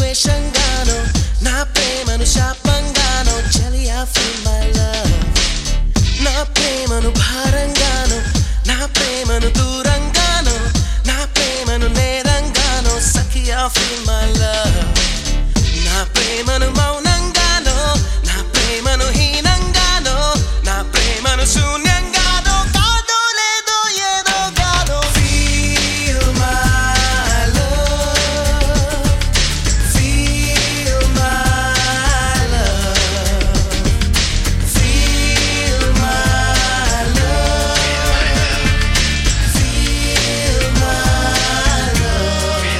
ద్వేషంగానో నా ప్రేమను శాపంగానో చలియా ఫీల్ మై లవ్ నా ప్రేమను భారంగానో నా ప్రేమను దూరంగానో నా ప్రేమను నేరంగానో సఖియా ఫీల్ మై లవ్ నా ప్రేమను మౌనంగానో నా ప్రేమను హీనంగానో నా ప్రేమను శూన్యంగానో కాదో లేదో ఏదో గానో feel my love feel my love feel my love feel my love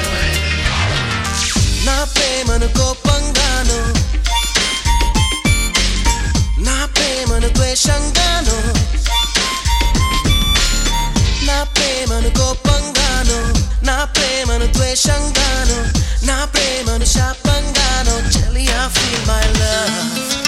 నా ప్రేమను కోపంగాను నా ప్రేమను ద్వేషంగాను నా ప్రేమను కోపంగాను నా ప్రేమను ద్వేషంగాను నా ప్రేమను శాపంగాను చలియా ఫీల్ మై లవ్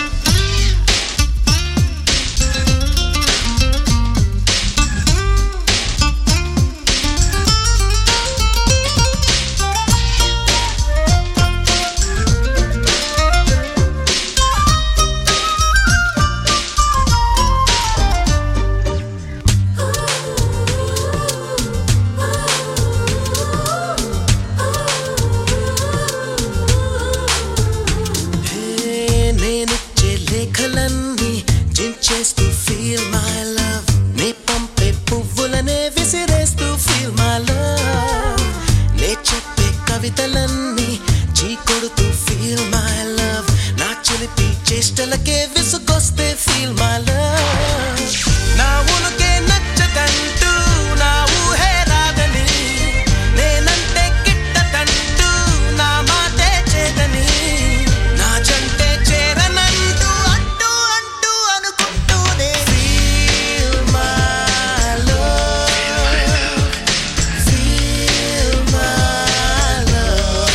హే, నేనిచ్చే లేఖలన్నీ చించేస్తూ ఫీల్ మై లవ్ నే పంపే పువ్వులనే విసిరేస్తూ ఫీల్ మై లవ్ నే చెప్పే కవితలన్నీ చీకొడుతూ ఫీల్ మై లవ్ నా చిలిపి చేష్టలకే విసుగొస్తే ఫీల్ మై లవ్ నా ఉనుకే నచ్చదంటూ నా ఊహే రాదని నేనంటే గిట్టదంటూ నా మాటే చేదని నా జంటే చేరనంటూ అంటూ అంటూ అనుకుంటూనే feel my love feel my love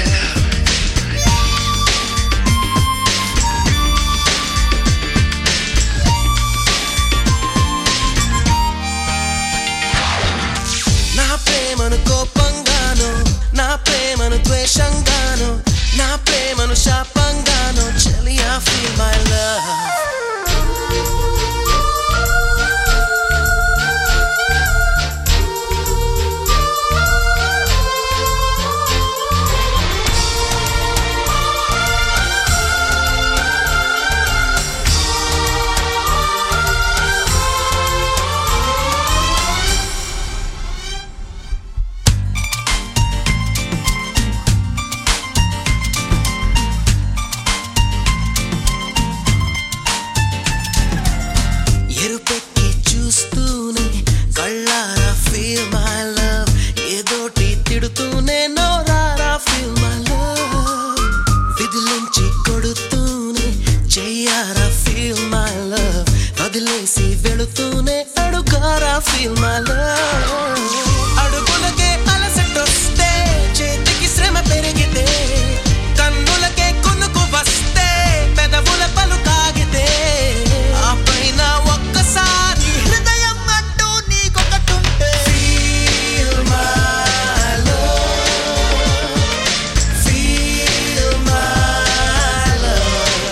నా ప్రేమను కోపంగాను నా ప్రేమను ద్వేషంగాను నా ప్రేమను శాపంగాను చలియా ఫీల్ మై లవ్ ఎరుపెక్కి చూస్తూనే కళ్ళారా ఫీల్ మై లవ్ ఏదోటి తిడుతూనే నోరారా ఫీల్ మై లవ్ విధులుంచి కొడుతూనే చెయ్యారా ఫీల్ మై లవ్ వదిలేసి వెళుతూనే అడుగారా ఫీల్ మై లవ్ అడుగులకే అలసటొస్తే చేతికి శ్రమ పెరిగితే కన్నులకే కొనుకు వస్తే పెదవుల పలుకాగితే ఆ పైన ఒక్కసారి హృదయం అంటూ నీకొకటుంటే Feel my love. Feel my love.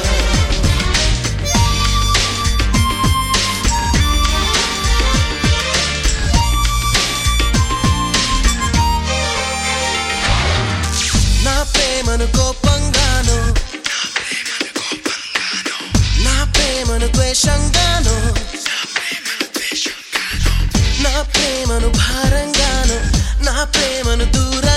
నా ప్రేమను కోపంగాను నా ప్రేమను ద్వేషంగాను నా ప్రేమను భారంగాను నా ప్రేమను దూరంగా